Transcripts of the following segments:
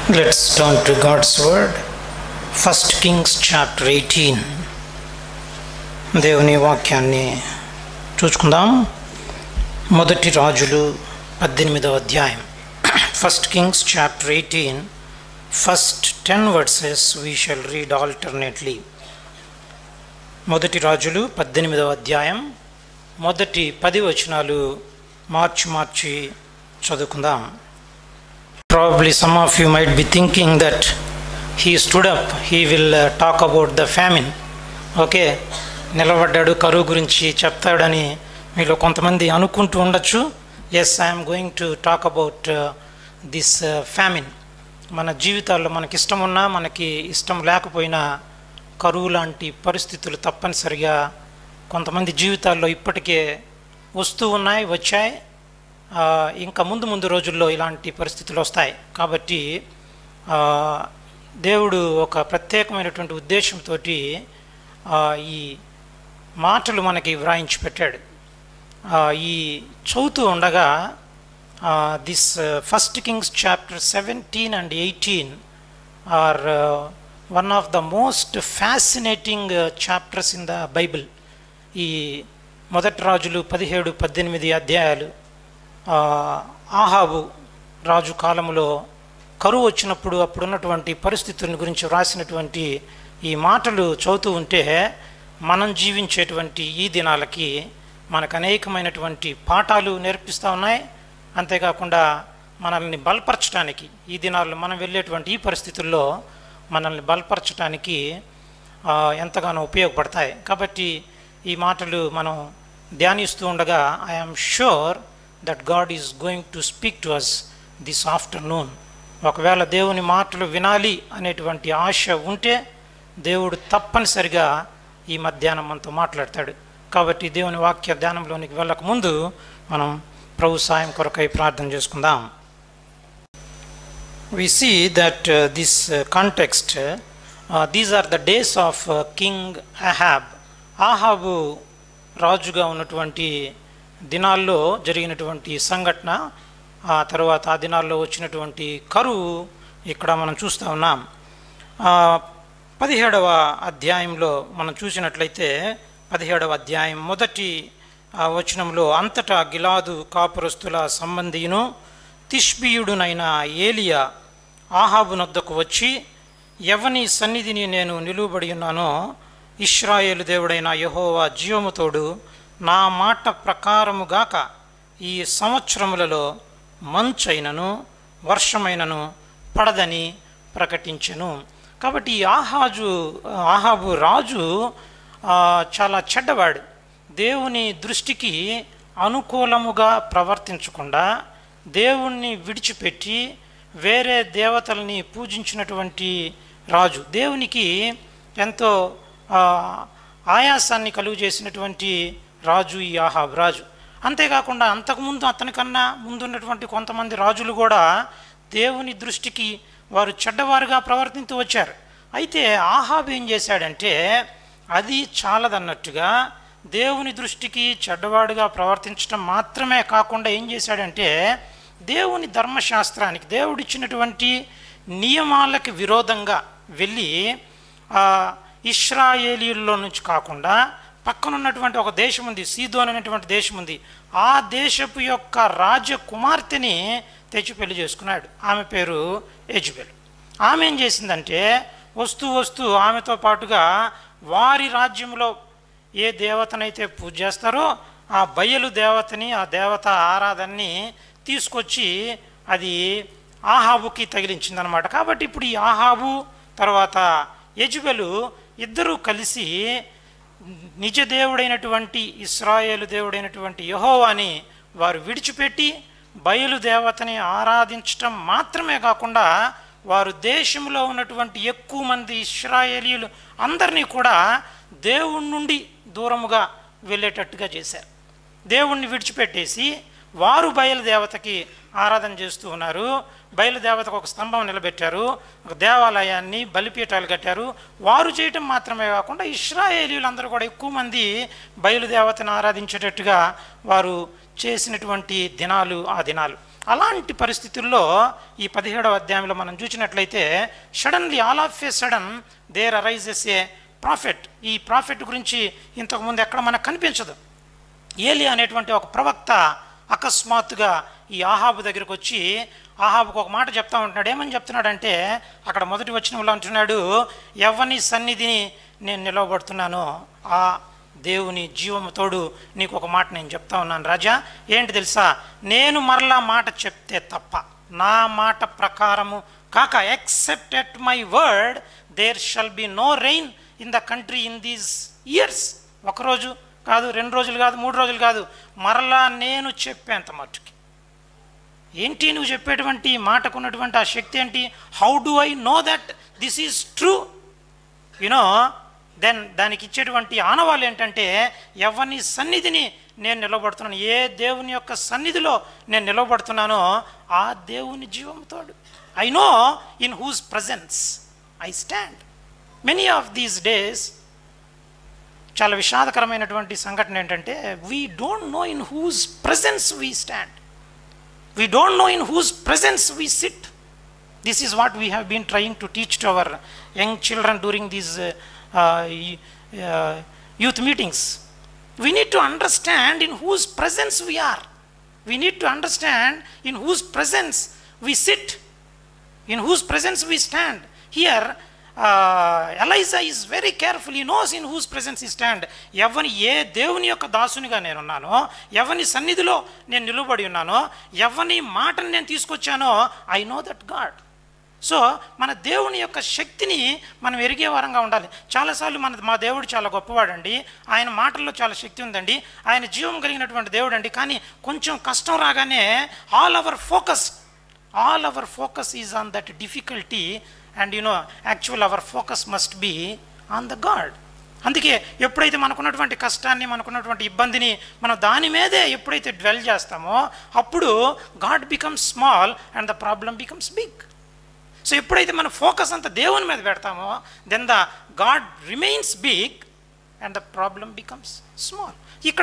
Let's turn to God's Word. First Kings chapter 18. దేవుని వాక్యాన్ని చూసుకుందాం మొదటి రాజులు పద్దెనిమిదవ అధ్యాయం first Kings chapter eighteen first ten verses we shall read alternately మొదటి రాజులు పద్దెనిమిదవ అధ్యాయం మొదటి పది వచనాలు మార్చి మార్చి చదువుకుందాం Probably some of you might be thinking that he stood up, he will uh, talk about the famine. Okay నిలబడ్డాడు కరువు గురించి చెప్తాడని మీలో కొంతమంది అనుకుంటూ ఉండొచ్చు yes I'm going to talk about this famine మన జీవితాల్లో మనకి ఇష్టం ఉన్నా మనకి ఇష్టం లేకపోయినా కరువు లాంటి పరిస్థితులు తప్పనిసరిగా కొంతమంది జీవితాల్లో ఇప్పటికే వస్తూ ఉన్నాయి వచ్చాయి ఆ, ఇంకా ముందు ముందు రోజుల్లో ఇలాంటి పరిస్థితులు వస్తాయి కాబట్టి ఆ, దేవుడు ఒక ప్రత్యేకమైనటువంటి ఉద్దేశంతో ఈ మాటలు మనకి వ్రాయించి పెట్టాడు ఆ, ఈ చదువుతూ ఉండగా this first Kings chapter seventeen and eighteen are one of the most fascinating chapters in the Bible ఈ మొదటి రాజులు పదిహేడు పద్దెనిమిది అధ్యాయాలు ఆ, ఆహాబు రాజు కాలములో కరువు వచ్చినప్పుడు అప్పుడున్నటువంటి పరిస్థితుల గురించి వ్రాసినటువంటి ఈ మాటలు చదువుతూ ఉంటే మనం జీవించేటువంటి ఈ దినాలకి మనకు అనేకమైనటువంటి పాఠాలు నేర్పిస్తూ ఉన్నాయి అంతేకాకుండా మనల్ని బలపరచడానికి ఈ దినాల్లో మనం వెళ్ళేటువంటి ఈ పరిస్థితుల్లో మనల్ని బలపరచడానికి ఆ, ఎంతగానో ఉపయోగపడతాయి కాబట్టి ఈ మాటలు మనం ధ్యానిస్తూ ఉండగా I'm sure that God is going to speak to us this afternoon ఒకవేళ దేవుని మాటలు వినాలి అనేటువంటి ఆశ ఉంటే దేవుడు తప్పనిసరిగా ఈ మధ్యాహ్నం మనతో మాట్లాడతాడు కాబట్టి దేవుని వాక్య ధ్యానంలోనికి వెళ్ళక ముందు మనం ప్రభు సాయం కొరకై ప్రార్థన చేసుకుందాం we see that uh, this uh, context uh, these are the days of uh, king ahab ఆహాబు రాజుగా ఉన్నటువంటి దినాల్లో జరిగినటువంటి సంఘటన ఆ తర్వాత ఆ దినాల్లో వచ్చినటువంటి కరువు ఇక్కడ మనం చూస్తూ ఉన్నాం ఆ, పదిహేడవ అధ్యాయంలో మనం చూసినట్లయితే పదిహేడవ అధ్యాయం మొదటి ఆ, వచనంలో అంతటా గిలాదు కాపురస్తుల సంబంధియును తిష్బీయుడునైన ఏలియా ఆహాబు నొద్దకు వచ్చి ఎవని సన్నిధిని నేను నిలువబడి ఉన్నానో ఇస్రాయేలు దేవుడైన యహోవా జీవముతోడు నా మాట ప్రకారముగాక ఈ సంవత్సరములలో మంచైనను వర్షమైనను పడదని ప్రకటించెను కాబట్టి ఈ ఆహాజు ఆహాబు రాజు ఆ, చాలా చెడ్డవాడు దేవుని దృష్టికి అనుకూలముగా ప్రవర్తించకుండా దేవుణ్ణి విడిచిపెట్టి వేరే దేవతల్ని పూజించినటువంటి రాజు దేవునికి ఎంతో ఆ, ఆయాసాన్ని కలుగు చేసినటువంటి రాజు ఈ ఆహాబ్ రాజు అంతేకాకుండా అంతకుముందు అతనికన్నా ముందున్నటువంటి కొంతమంది రాజులు కూడా దేవుని దృష్టికి వారు చెడ్డవారుగా ప్రవర్తించు వచ్చారు అయితే ఆహాబ్ ఏం చేశాడంటే అది చాలదన్నట్టుగా దేవుని దృష్టికి చెడ్డవాడుగా ప్రవర్తించడం మాత్రమే కాకుండా ఏం చేశాడంటే దేవుని ధర్మశాస్త్రానికి దేవుడిచ్చినటువంటి నియమాలకు విరోధంగా వెళ్ళి ఆ, ఇస్రాయేలీల్లో నుంచి కాకుండా పక్కన ఉన్నటువంటి ఒక దేశం ఉంది సీదోన్ అనేటువంటి దేశం ఉంది ఆ దేశపు యొక్క రాజకుమార్తెని తెచ్చి పెళ్లి చేసుకున్నాడు ఆమె పేరు ఎజుబెల్ ఆమె ఏం చేసిందంటే వస్తూ వస్తూ ఆమెతో పాటుగా వారి రాజ్యంలో ఏ దేవతనైతే పూజ చేస్తారో ఆ బయలు దేవతని ఆ దేవత ఆరాధనని తీసుకొచ్చి అది ఆహాబుకి తగిలించిందనమాట కాబట్టి ఇప్పుడు ఈ ఆహాబు తర్వాత యజుబెలు ఇద్దరూ కలిసి నిజ దేవుడైనటువంటి ఇస్రాయేలు దేవుడైనటువంటి యహోవాని వారు విడిచిపెట్టి బయలు దేవతని ఆరాధించటం మాత్రమే కాకుండా వారు దేశంలో ఉన్నటువంటి ఎక్కువ మంది ఇస్రాయేలీలు అందరినీ కూడా దేవుడి నుండి దూరముగా వెళ్ళేటట్టుగా చేశారు దేవుణ్ణి విడిచిపెట్టేసి వారు బయలుదేవతకి ఆరాధన చేస్తూ ఉన్నారు బయలుదేవతకు ఒక స్తంభం నిలబెట్టారు ఒక దేవాలయాన్ని బలిపీఠాలు కట్టారు వారు చేయటం మాత్రమే కాకుండా ఇస్రాయేలీలందరూ కూడా ఎక్కువ మంది బయలుదేవతను ఆరాధించేటట్టుగా వారు చేసినటువంటి దినాలు ఆ దినాలు అలాంటి పరిస్థితుల్లో ఈ పదిహేడవ అధ్యాయంలో మనం చూసినట్లయితే suddenly all of a sudden there arises a prophet ఈ ప్రాఫిట్ గురించి ఇంతకుముందు ఎక్కడ మనకు కనిపించదు ఏలి అనేటువంటి ఒక ప్రవక్త అకస్మాత్తుగా ఈ ఆహాబు దగ్గరికి వచ్చి ఆహాబుకు ఒక మాట చెప్తా ఉంటున్నాడు ఏమని చెప్తున్నాడంటే అక్కడ మొదటి వచనంలో అంటున్నాడు ఎవని సన్నిధిని నేను నిలవబడుతున్నానో ఆ దేవుని జీవము తోడు నీకు ఒక మాట నేను చెప్తా ఉన్నాను రాజా ఏంటి తెలుసా నేను మరలా మాట చెప్తే తప్ప నా మాట ప్రకారము కాక except at my word there shall be no rain in the country in these years ఒకరోజు కాదు రెండు రోజులు కాదు మూడు రోజులు కాదు మరలా నేను చెప్పేంత మట్టుకి ఏంటి నువ్వు చెప్పేటువంటి మాటకు ఉన్నటువంటి ఆ శక్తి ఏంటి how do I know that this is true you know then దానికి ఇచ్చేటువంటి ఆనవాళ్ళు ఏంటంటే ఎవరిని సన్నిధిని నేను నిలబడుతున్నాను ఏ దేవుని యొక్క సన్నిధిలో నేను నిలబడుతున్నానో ఆ దేవుని జీవంతోడు I know in whose presence I stand many of these days చాలా విషాదకరమైనటువంటి సంఘటన ఏంటంటే we don't know in whose presence we stand we don't know in whose presence we sit this is what we have been trying to teach to our young children during these youth meetings. We need to understand in whose presence we are. We need to understand in whose presence we sit, in whose presence we stand. Here, uh, Eliza is very careful. He knows in whose presence he stand. ఎవని ఏ దేవుని యొక్క దాసునిగా నేనున్నానో ఎవని సన్నిధిలో నేను నిలబడి ఉన్నానో ఎవని మాటను నేను తీసుకొచ్చానో I know that God so మన దేవుని యొక్క శక్తిని మనం ఎరిగే వారంగా ఉండాలి చాలాసార్లు మన మా దేవుడు చాలా గొప్పవాడండి ఆయన మాటల్లో చాలా శక్తి ఉందండి ఆయన జీవం కలిగినటువంటి దేవుడు అండి కానీ కొంచెం కష్టం రాగానే all our focus all our focus is on that difficulty and you know actual our focus must be on the God అందుకే ఎప్పుడైతే మనకున్నటువంటి కష్టాన్ని మనకున్నటువంటి ఇబ్బందిని మనం దాని మీదే ఎప్పుడైతే డ్వెల్ చేస్తామో అప్పుడు God becomes small and the problem becomes big so ఎప్పుడైతే మన ఫోకస్ అంతా దేవుని మీద పెడతామో then the God remains big and the problem becomes small ఇక్కడ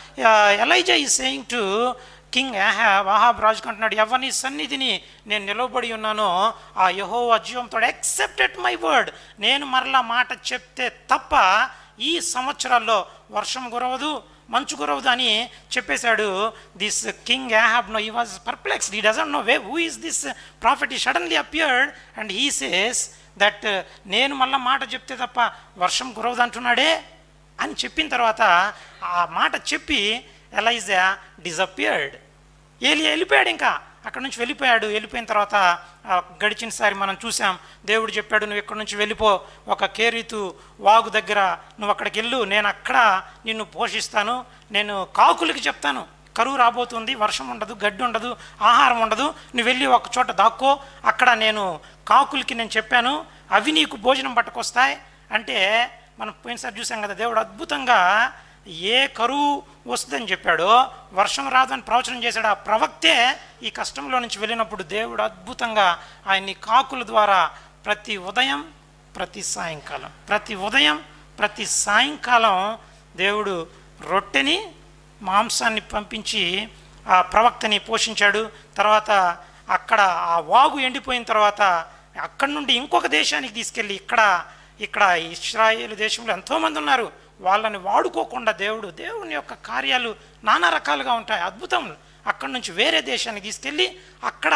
Elijah is saying to king Ahab Ahab రాజుకు అంటున్నాడు ఎవరిని సన్నిధిని నేను నిలవబడి ఉన్నానో ఆ యహో అజ్యంతో ఎక్సెప్టెడ్ మై వర్డ్ నేను మరలా మాట చెప్తే తప్ప ఈ సంవత్సరాల్లో వర్షం కురవదు మంచు కురవదు అని చెప్పేశాడు this king Ahab no he was perplexed he doesn't know way who is this prophet he suddenly appeared and he says that నేను మళ్ళీ మాట చెప్తే తప్ప వర్షం కురవదు అంటున్నాడే అని చెప్పిన తర్వాత ఆ మాట చెప్పి ఎలైజా డిజపియర్డ్ ఏలి వెళ్ళిపోయాడు ఇంకా అక్కడ నుంచి వెళ్ళిపోయాడు వెళ్ళిపోయిన తర్వాత ఆ, గడిచినసారి మనం చూసాం దేవుడు చెప్పాడు నువ్వు ఇక్కడ నుంచి వెళ్ళిపో ఒక కేరీతు వాగు దగ్గర నువ్వు అక్కడికి వెళ్ళు నేను అక్కడ నిన్ను పోషిస్తాను నేను కాకులకి చెప్తాను కరువు రాబోతుంది వర్షం ఉండదు గడ్డి ఉండదు ఆహారం ఉండదు నువ్వు వెళ్ళి ఒక చోట దాక్కో అక్కడ నేను కాకులకి నేను చెప్పాను అవి నీకు భోజనం పట్టుకొస్తాయి అంటే మనం పోయినసారి చూసాం కదా దేవుడు అద్భుతంగా ఏ కరువు వస్తుందని చెప్పాడో వర్షం రాదని ప్రవచనం చేశాడు ఆ ప్రవక్తే ఈ కష్టంలో నుంచి వెళ్ళినప్పుడు దేవుడు అద్భుతంగా ఆయన్ని కాకుల ద్వారా ప్రతి ఉదయం ప్రతి సాయంకాలం ప్రతి ఉదయం ప్రతి సాయంకాలం దేవుడు రొట్టెని మాంసాన్ని పంపించి ఆ ప్రవక్తని పోషించాడు తర్వాత అక్కడ ఆ వాగు ఎండిపోయిన తర్వాత అక్కడి నుండి ఇంకొక దేశానికి తీసుకెళ్ళి ఇక్కడ ఇక్కడ ఇస్రాయేల్ దేశంలో ఎంతోమంది ఉన్నారు వాళ్ళని వాడుకోకుండా దేవుడు దేవుని యొక్క కార్యాలు నానా రకాలుగా ఉంటాయి అద్భుతం అక్కడి నుంచి వేరే దేశానికి తీసుకెళ్ళి అక్కడ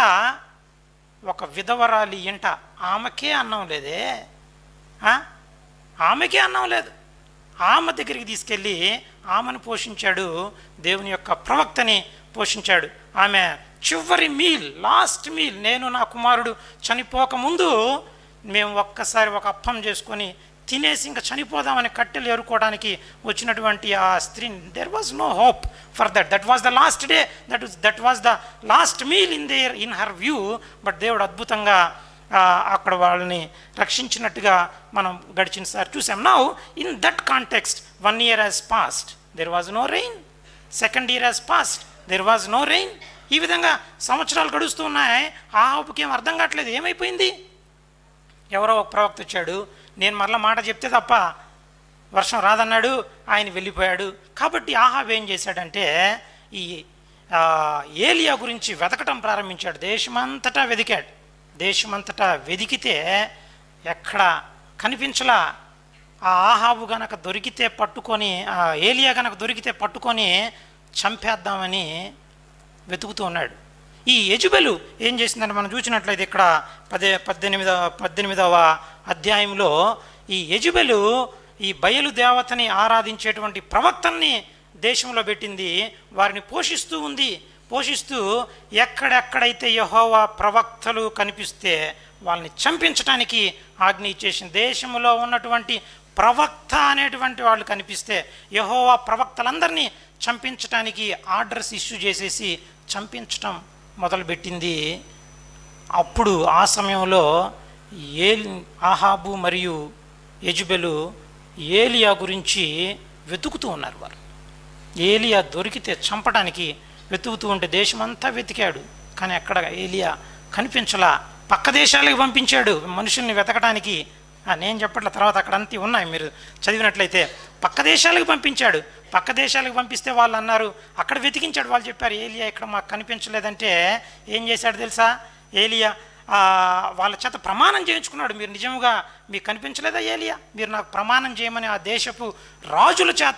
ఒక విధవరాలి ఇంట ఆమెకే అన్నం లేదే ఆ? ఆమెకే అన్నం లేదు ఆమె దగ్గరికి తీసుకెళ్ళి ఆమెను పోషించాడు దేవుని యొక్క ప్రవక్తని పోషించాడు ఆమె చివరి మీల్ లాస్ట్ మీల్ నేను నా కుమారుడు చనిపోక ముందు మేము ఒక్కసారి ఒక అప్పం చేసుకొని తినేసి ఇంకా చనిపోదామని కట్టెలు ఏరుకోవడానికి వచ్చినటువంటి ఆ స్త్రీ there was no hope for that that was the last day that that was the last meal in there in her view but దేవుడు అద్భుతంగా ఆ, అక్కడ వాళ్ళని రక్షించినట్టుగా మనం గడిచినసారి చూసాం now in that context one year has passed there was no rain second year has passed there was no rain ఈ విధంగా సంవత్సరాలు గడుస్తూ ఉన్నాయి ఆ ఆపుకి ఏం అర్థం కావట్లేదు ఏమైపోయింది ఎవరో ఒక ప్రవక్త వచ్చాడు నేను మరలా మాట చెప్తే తప్ప వర్షం రాదన్నాడు ఆయన వెళ్ళిపోయాడు కాబట్టి ఆహాబ్ ఏం చేశాడంటే ఈ ఆ, ఏలియా గురించి వెతకటం ప్రారంభించాడు దేశమంతటా వెదికాడు దేశమంతటా వెదికితే ఎక్కడ కనిపించలా ఆ ఆహాబు గనక దొరికితే పట్టుకొని ఆ ఏలియా గనక దొరికితే పట్టుకొని చంపేద్దామని వెతుకుతూ ఉన్నాడు ఈ యజుబెలు ఏం చేసిందంటే మనం చూసినట్లయితే ఇక్కడ పదే పద్దెనిమిదవ పద్దెనిమిదవ అధ్యాయంలో ఈ యజుబెలు ఈ బయలు దేవతని ఆరాధించేటువంటి ప్రవక్తల్ని దేశంలో పెట్టింది వారిని పోషిస్తూ ఉంది పోషిస్తూ ఎక్కడెక్కడైతే యహోవా ప్రవక్తలు కనిపిస్తే వాళ్ళని చంపించడానికి ఆజ్ఞ ఇచ్చేసింది దేశంలో ఉన్నటువంటి ప్రవక్త అనేటువంటి వాళ్ళు కనిపిస్తే యహోవా ప్రవక్తలందరినీ చంపించటానికి ఆర్డర్స్ ఇష్యూ చేసేసి చంపించటం మొదలుపెట్టింది అప్పుడు ఆ సమయంలో ఏ ఆహాబు మరియు యజుబెలు ఏలియా గురించి వెతుకుతూ ఉన్నారు వారు ఏలియా దొరికితే చంపడానికి వెతుకుతూ ఉంటే దేశమంతా వెతికాడు కానీ ఎక్కడ ఏలియా కనిపించలా పక్క దేశాలకు పంపించాడు మనుషుల్ని వెతకడానికి ఆ, నేను చెప్పట్ల తర్వాత అక్కడ అంతా ఉన్నాయి మీరు చదివినట్లయితే పక్క దేశాలకు పంపించాడు పక్క దేశాలకు పంపిస్తే వాళ్ళు అన్నారు అక్కడ వెతికించాడు వాళ్ళు చెప్పారు ఏలియా ఇక్కడ మాకు కనిపించలేదంటే ఏం చేశాడు తెలుసా ఏలియా ఆ, వాళ్ళ చేత ప్రమాణం చేయించుకున్నాడు మీరు నిజంగా మీకు కనిపించలేదా ఏలియా మీరు నాకు ప్రమాణం చేయమని ఆ దేశపు రాజుల చేత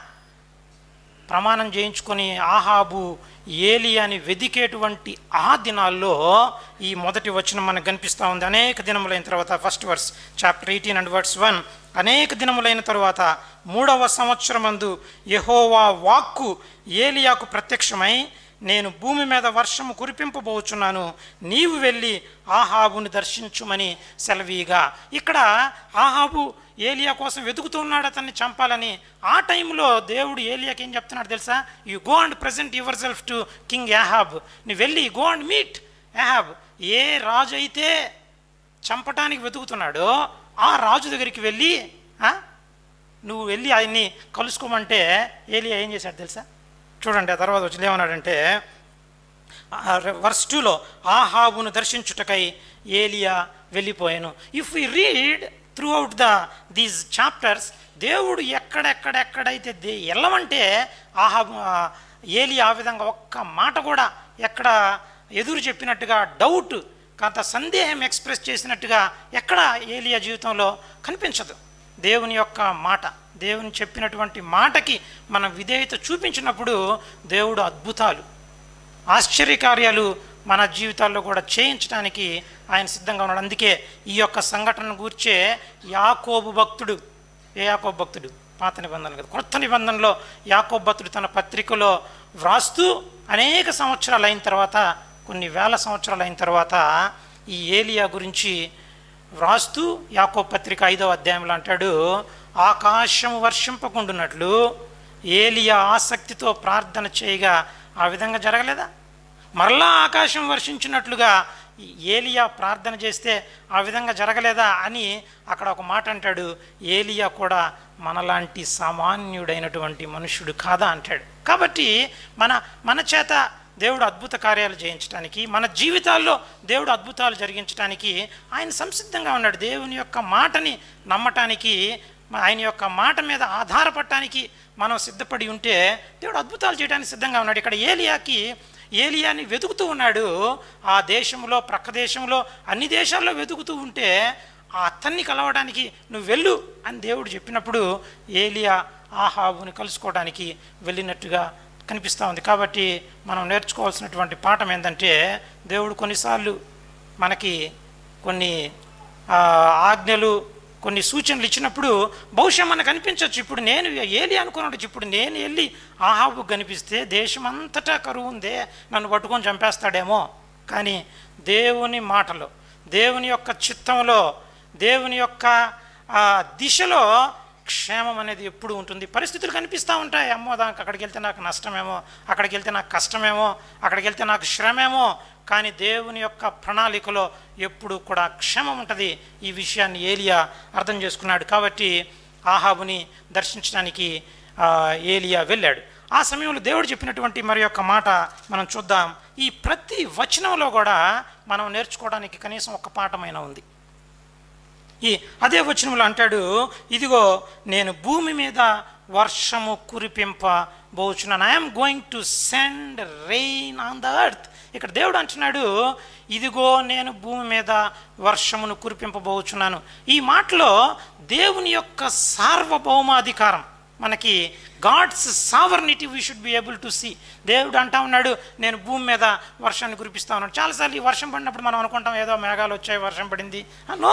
ప్రమాణం చేయించుకొని ఆహాబు ఏలియాని వెదికేటువంటి ఆ దినాల్లో ఈ మొదటి వచనం మనకు కనిపిస్తూ ఉంది అనేక దినములైన తర్వాత first verse chapter eighteen and verse one అనేక దినములైన తరువాత మూడవ సంవత్సరమందు యెహోవా వాక్కు ఏలియాకు ప్రత్యక్షమై నేను భూమి మీద వర్షము కురిపింపబోచున్నాను నీవు వెళ్ళి ఆహాబుని దర్శించుమని సెలవీగా ఇక్కడ ఆహాబు ఏలియా కోసం వెతుకుతున్నాడు అతన్ని చంపాలని ఆ టైంలో దేవుడు ఏలియాకి ఏం చెప్తున్నాడు తెలుసా you go and present yourself to king Ahab నువ్వు వెళ్ళి గో అండ్ మీట్ యాహాబ్ ఏ రాజు అయితే చంపటానికి వెతుకుతున్నాడో ఆ రాజు దగ్గరికి వెళ్ళి ఆ, నువ్వు వెళ్ళి ఆయన్ని కలుసుకోమంటే ఏలియా ఏం చేశాడు తెలుసా చూడండి ఆ తర్వాత వచ్చి ఏమన్నాడంటే వర్స్ టూలో ఆహాబును దర్శించుటకై ఏలియా వెళ్ళిపోయాను if we read throughout the these chapters దేవుడు ఎక్కడెక్కడెక్కడైతే దే వెళ్ళమంటే ఆహాబు ఆ, ఏలియా ఆ విధంగా ఒక్క మాట కూడా ఎక్కడ ఎదురు చెప్పినట్టుగా డౌట్ కాంత సందేహం ఎక్స్ప్రెస్ చేసినట్టుగా ఎక్కడ ఏలియా జీవితంలో కనిపించదు దేవుని యొక్క మాట దేవుని చెప్పినటువంటి మాటకి మన విధేయత చూపించినప్పుడు దేవుడు అద్భుతాలు ఆశ్చర్యకార్యాలు మన జీవితాల్లో కూడా చేయించడానికి ఆయన సిద్ధంగా ఉన్నాడు అందుకే ఈ యొక్క సంఘటనను గూర్చే యాకోబు భక్తుడు ఏ యాకోబు భక్తుడు పాత నిబంధన కదా కొత్త నిబంధనలో యాకోబు భక్తుడు తన పత్రికలో వ్రాస్తూ అనేక సంవత్సరాలు అయిన తర్వాత కొన్ని వేల సంవత్సరాలు అయిన తర్వాత ఈ ఏలియా గురించి వ్రాస్తూ యాకో పత్రిక ఐదవ అధ్యాయంలో అంటాడు ఆకాశం వర్షింపకుండునట్లు ఏలియా ఆసక్తితో ప్రార్థన చేయగా ఆ విధంగా జరగలేదా మరలా ఆకాశం వర్షించినట్లుగా ఈ ఏలియా ప్రార్థన చేస్తే ఆ విధంగా జరగలేదా అని అక్కడ ఒక మాట అంటాడు ఏలియా కూడా మనలాంటి సామాన్యుడైనటువంటి మనుషుడు కాదా అంటాడు కాబట్టి మన మన చేత దేవుడు అద్భుత కార్యాలు చేయించడానికి మన జీవితాల్లో దేవుడు అద్భుతాలు జరిగించడానికి ఆయన సంసిద్ధంగా ఉన్నాడు దేవుని యొక్క మాటని నమ్మటానికి మ- ఆయన యొక్క మాట మీద ఆధారపడటానికి మనం సిద్ధపడి ఉంటే దేవుడు అద్భుతాలు చేయడానికి సిద్ధంగా ఉన్నాడు ఇక్కడ ఏలియాకి ఏలియాని వెతుకుతూ ఉన్నాడు ఆ దేశంలో ప్రక్క దేశంలో అన్ని దేశాల్లో వెతుకుతూ ఉంటే ఆ అతన్ని కలవడానికి నువ్వు వెళ్ళు అని దేవుడు చెప్పినప్పుడు ఏలియా ఆహాబుని కలుసుకోవడానికి వెళ్ళినట్టుగా కనిపిస్తూ ఉంది కాబట్టి మనం నేర్చుకోవాల్సినటువంటి పాఠం ఏంటంటే దేవుడు కొన్నిసార్లు మనకి కొన్ని ఆ, ఆజ్ఞలు కొన్ని సూచనలు ఇచ్చినప్పుడు బహుశా మనకు అనిపించవచ్చు ఇప్పుడు నేను ఏలి అనుకున్నాడు ఇప్పుడు నేను వెళ్ళి ఆహాబు కనిపిస్తే దేశం అంతటా కరువు ఉందే నన్ను పట్టుకొని చంపేస్తాడేమో కానీ దేవుని మాటలో దేవుని యొక్క చిత్తంలో దేవుని యొక్క ఆ, దిశలో క్షేమం అనేది ఎప్పుడు ఉంటుంది పరిస్థితులు కనిపిస్తూ ఉంటాయి అమ్మో దానికి అక్కడికి వెళ్తే నాకు నష్టమేమో అక్కడికి వెళ్తే నాకు కష్టమేమో అక్కడికి వెళ్తే నాకు శ్రమేమో కానీ దేవుని యొక్క ప్రణాళికలో ఎప్పుడు కూడా క్షేమం ఉంటుంది ఈ విషయాన్ని ఏలియా అర్థం చేసుకున్నాడు కాబట్టి ఆహాబుని దర్శించడానికి ఆ, ఏలియా వెళ్ళాడు ఆ సమయంలో దేవుడు చెప్పినటువంటి మరి యొక్క మాట మనం చూద్దాం ఈ ప్రతి వచనంలో కూడా మనం నేర్చుకోవడానికి కనీసం ఒక పాఠమైన ఉంది ఈ అదే వచనంలో అంటాడు ఇదిగో నేను భూమి మీద వర్షము కురిపింపబోచున్నాను I'm going to send rain on the earth ఇక్కడ దేవుడు అంటున్నాడు ఇదిగో నేను భూమి మీద వర్షమును కురిపింపబోచున్నాను ఈ మాటలో దేవుని యొక్క సార్వభౌమాధికారం మనకి God's sovereignty we should be able to see దేవుడు అంటా ఉన్నాడు నేను భూమి మీద వర్షాన్ని కురిపిస్తా ఉన్నాడు చాలాసార్లు ఈ వర్షం పడినప్పుడు మనం అనుకుంటాం ఏదో మేఘాలు వచ్చాయి వర్షం పడింది నో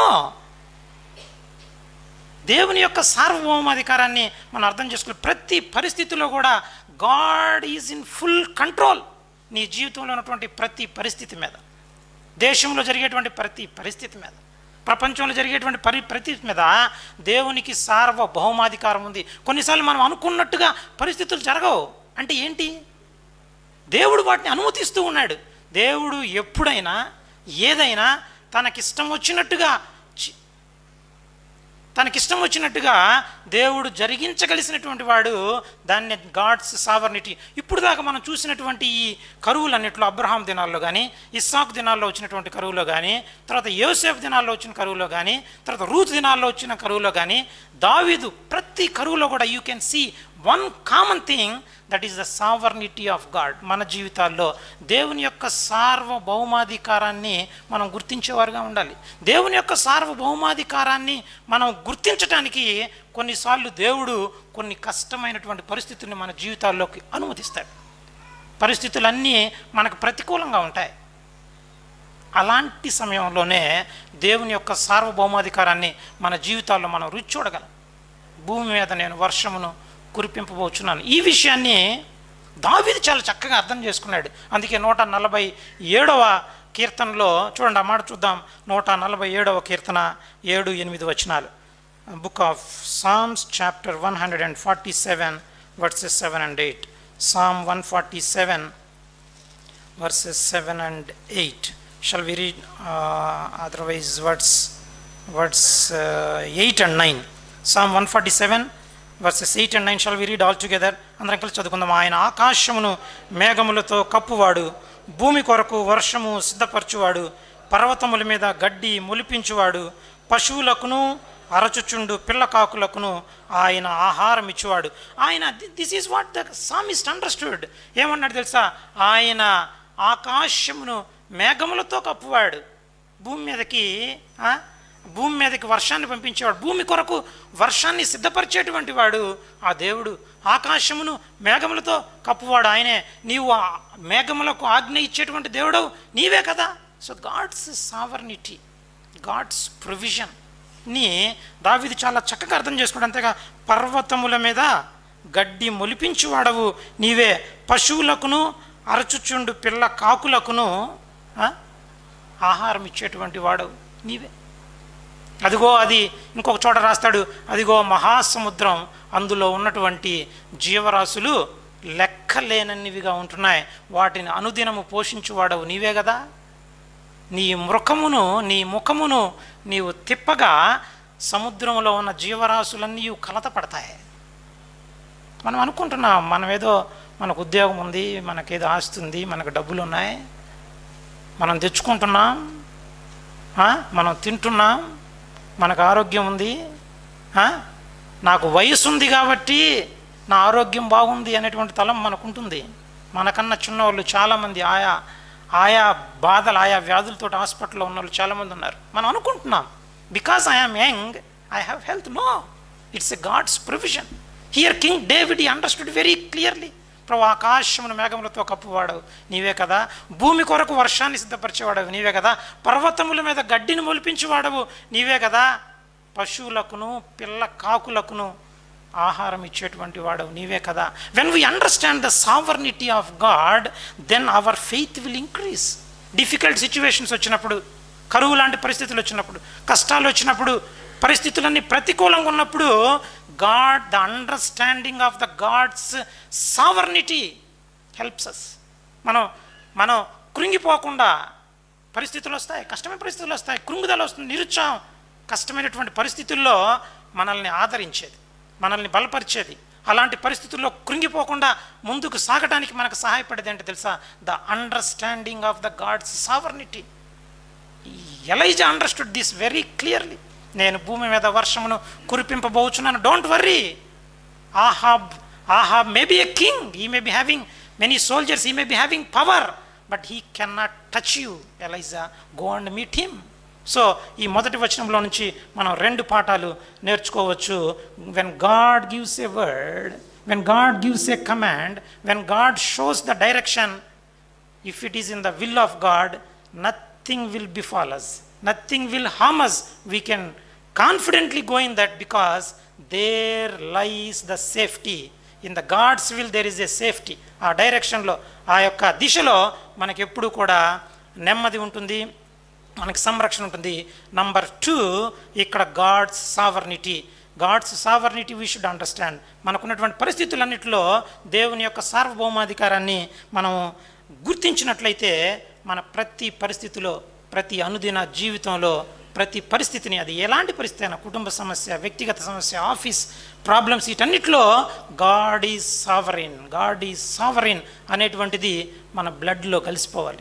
దేవుని యొక్క సార్వభౌమాధికారాన్ని మనం అర్థం చేసుకోవాలి ప్రతి పరిస్థితిలో కూడా God is in full control నీ జీవితంలో ఉన్నటువంటి ప్రతి పరిస్థితి మీద దేశంలో జరిగేటువంటి ప్రతి పరిస్థితి మీద ప్రపంచంలో జరిగేటువంటి పరి పరిస్థితి మీద దేవునికి సార్వభౌమాధికారం ఉంది కొన్నిసార్లు మనం అనుకున్నట్టుగా పరిస్థితులు జరగవు అంటే ఏంటి దేవుడు వాటిని అనుమతిస్తూ ఉన్నాడు దేవుడు ఎప్పుడైనా ఏదైనా తనకిష్టం వచ్చినట్టుగా చి- తనకిష్టం వచ్చినట్టుగా దేవుడు జరిగించగలిసినటువంటి వాడు దాన్ని గాడ్స్ సావర్నిటీ ఇప్పుడు దాకా మనం చూసినటువంటి ఈ కరువులన్నిట్లో అబ్రహాం దినాల్లో కానీ ఇస్సాక్ దినాల్లో వచ్చినటువంటి కరువులో కానీ తర్వాత యోసేఫ్ దినాల్లో వచ్చిన కరువులో కానీ తర్వాత రూత్ దినాల్లో వచ్చిన కరువులో కానీ దావీదు ప్రతి కరువులో కూడా you can see one common thing that is the sovereignty of God మన జీవితాల్లో దేవుని యొక్క సార్వభౌమాధికారాన్ని మనం గుర్తించేవారుగా ఉండాలి దేవుని యొక్క సార్వభౌమాధికారాన్ని మనం గుర్తించడానికి కొన్నిసార్లు దేవుడు కొన్ని కష్టమైనటువంటి పరిస్థితుల్ని మన జీవితాల్లోకి అనుమతిస్తాడు పరిస్థితులన్నీ మనకు ప్రతికూలంగా ఉంటాయి అలాంటి సమయంలోనే దేవుని యొక్క సార్వభౌమాధికారాన్ని మన జీవితాల్లో మనం రుచి చూడగలం భూమి మీద నేను వర్షమును కురిపింపబోచున్నాను ఈ విషయాన్ని దావీదు చాలా చక్కగా అర్థం చేసుకున్నాడు అందుకే నూట నలభై ఏడవ కీర్తనలో చూడండి ఆ మాట చూద్దాం నూట నలభై ఏడవ కీర్తన ఏడు ఎనిమిది వచనాలు book of Psalms chapter one hundred and forty seven verses seven and eight Psalm one forty seven verses 7 and 8 shall we read uh, otherwise words words uh, 8 and 9 psalm 147 verses 8 and 9 shall we read all together అందరం కలిసి చదువుకుందాం ఆయన ఆకాశమును మేఘములతో కప్పువాడు భూమి కొరకు వర్షము సిద్ధపరచువాడు పర్వతముల మీద గడ్డి మొలిపించువాడు పశువులకును అరచుచుండు పిల్ల కాకులకును ఆయన ఆహారం ఇచ్చేవాడు ఆయన this is what the psalmist understood ఏమన్నాడు తెలుసా ఆయన ఆకాశమును మేఘములతో కప్పువాడు భూమి మీదకి ఆ, భూమి మీదకి వర్షాన్ని పంపించేవాడు భూమి కొరకు వర్షాన్ని సిద్ధపరిచేటువంటి వాడు ఆ దేవుడు ఆకాశమును మేఘములతో కప్పువాడు ఆయనే నీవు ఆ మేఘములకు ఆజ్ఞ ఇచ్చేటువంటి దేవుడు నీవే కదా so God's sovereignty God's provision ని దావిది చాలా చక్కగా అర్థం చేసుకున్నాడు అంతేగా పర్వతముల మీద గడ్డి మొలిపించువాడవు నీవే పశువులకును అరచుచుండు పిల్ల కాకులకును ఆ, ఆహారం ఇచ్చేటువంటి వాడవు నీవే అదిగో అది ఇంకొక చోట రాస్తాడు అదిగో మహాసముద్రం అందులో ఉన్నటువంటి జీవరాశులు లెక్కలేనన్నివిగా ఉంటున్నాయి వాటిని అనుదినము పోషించువాడవు నీవే కదా నీ ముఖమును నీ ముఖమును నీవు తిప్పగా సముద్రంలో ఉన్న జీవరాశులన్నీ కలత పడతాయి మనం అనుకుంటున్నాం మనం ఏదో మనకు ఉద్యోగం ఉంది మనకేదో ఆస్తి ఉంది మనకు డబ్బులు ఉన్నాయి మనం తెచ్చుకుంటున్నాం ఆ? మనం తింటున్నాం మనకు ఆరోగ్యం ఉంది ఆ? నాకు వయసు ఉంది కాబట్టి నా ఆరోగ్యం బాగుంది అనేటువంటి తలం మనకుంటుంది మనకన్నా చిన్నవాళ్ళు చాలామంది ఆయా ఆయా బాధలు ఆయా వ్యాధులతో హాస్పిటల్లో ఉన్న వాళ్ళు చాలామంది ఉన్నారు మనం అనుకుంటున్నాం because I'm young I have health no it's a God's provision here king David he understood very clearly ప్రభు ఆకాశమును మేఘములతో కప్పువాడవు నీవే కదా భూమి కొరకు వర్షాన్ని సిద్ధపరిచేవాడవు నీవే కదా పర్వతముల మీద గడ్డిని మొలిపించేవాడవు నీవే కదా పశువులకును పిల్ల కాకులకును ఆహారం ఇచ్చేటువంటి వాడవు నీవే కదా when we understand the sovereignty of God then our faith will increase difficult situations వచ్చినప్పుడు కరువు లాంటి పరిస్థితులు వచ్చినప్పుడు కష్టాలు వచ్చినప్పుడు పరిస్థితులన్నీ ప్రతికూలంగా ఉన్నప్పుడు God the understanding of the God's sovereignty helps us మనం మనం కృంగిపోకుండా పరిస్థితులు వస్తాయి కష్టమైన పరిస్థితులు వస్తాయి కృంగుదల వస్తుంది నిరుత్సాహం కష్టమైనటువంటి పరిస్థితుల్లో మనల్ని ఆదరించేది మనల్ని బలపరిచేది అలాంటి పరిస్థితుల్లో కృంగిపోకుండా ముందుకు సాగడానికి మనకు సహాయపడేది ఏంటో తెలుసా the understanding of the God's sovereignty Elijah understood this very clearly నేను భూమి మీద వర్షమును కురిపింపబోచున్నాను don't worry Ahab, Ahab may be a king, he may be having many soldiers, he may be having power, but he cannot touch you, Elijah. Go and meet him. So ఈ మొదటి వచనంలో నుంచి మనం రెండు పాఠాలు నేర్చుకోవచ్చు when God gives a word when God gives a command when God shows the direction if it is in the will of God, nothing will befall us, nothing will harm us. We can confidently go in that because there lies the safety. In the God's will, there is a safety. ఆ డైరెక్షన్లో ఆ యొక్క దిశలో మనకి ఎప్పుడు కూడా నెమ్మది ఉంటుంది మనకి సంరక్షణ ఉంటుంది నంబర్ టూ ఇక్కడ God's sovereignty God's sovereignty we should understand మనకున్నటువంటి పరిస్థితులన్నింటిలో దేవుని యొక్క సార్వభౌమాధికారాన్ని మనం గుర్తించినట్లయితే మన ప్రతి పరిస్థితిలో ప్రతి అనుదిన జీవితంలో ప్రతి పరిస్థితిని అది ఎలాంటి పరిస్థితి అయినా కుటుంబ సమస్య వ్యక్తిగత సమస్య ఆఫీస్ ప్రాబ్లమ్స్ వీటన్నిటిలో God is sovereign God is sovereign అనేటువంటిది మన బ్లడ్లో కలిసిపోవాలి